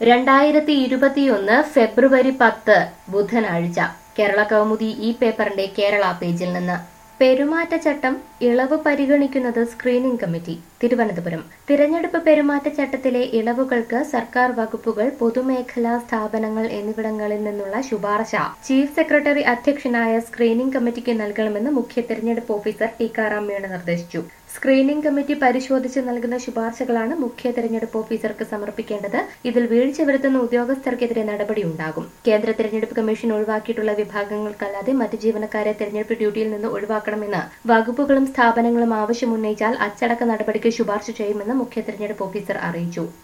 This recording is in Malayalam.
രണ്ടായിരത്തി ഇരുപത്തിയൊന്ന് ഫെബ്രുവരി പത്ത് ബുധനാഴ്ച കേരള കൗമുദി ഈ പേപ്പറിന്റെ കേരള പേജിൽ നിന്ന് പെരുമാറ്റച്ചട്ടം ഇളവ് പരിഗണിക്കുന്നത് സ്ക്രീനിംഗ് കമ്മിറ്റി തിരുവനന്തപുരം തിരഞ്ഞെടുപ്പ് പെരുമാറ്റച്ചട്ടത്തിലെ ഇളവുകൾക്ക് സർക്കാർ വകുപ്പുകൾ പൊതുമേഖലാ സ്ഥാപനങ്ങൾ എന്നിവിടങ്ങളിൽ നിന്നുള്ള ശുപാർശ ചീഫ് സെക്രട്ടറി അധ്യക്ഷനായ സ്ക്രീനിംഗ് കമ്മിറ്റിക്ക് നൽകണമെന്ന് മുഖ്യ തിരഞ്ഞെടുപ്പ് ഓഫീസർ ടിക്കാറാം മീണ നിർദ്ദേശിച്ചു സ്ക്രീനിംഗ് കമ്മിറ്റി പരിശോധിച്ച് നൽകുന്ന ശുപാർശകളാണ് മുഖ്യ തെരഞ്ഞെടുപ്പ് ഓഫീസർക്ക് സമർപ്പിക്കേണ്ടത് ഇതിൽ വീഴ്ച വരുത്തുന്ന ഉദ്യോഗസ്ഥർക്കെതിരെ നടപടിയുണ്ടാകും കേന്ദ്ര തെരഞ്ഞെടുപ്പ് കമ്മീഷൻ ഒഴിവാക്കിയിട്ടുള്ള വിഭാഗങ്ങൾക്കല്ലാതെ മറ്റ് ജീവനക്കാരെ തെരഞ്ഞെടുപ്പ് ഡ്യൂട്ടിയിൽ നിന്ന് ഒഴിവാക്കണമെന്ന് വകുപ്പുകളും സ്ഥാപനങ്ങളും ആവശ്യമുന്നയിച്ചാൽ അച്ചടക്ക നടപടിക്ക് ശുപാർശ ചെയ്യുമെന്ന് മുഖ്യ തെരഞ്ഞെടുപ്പ് ഓഫീസർ അറിയിച്ചു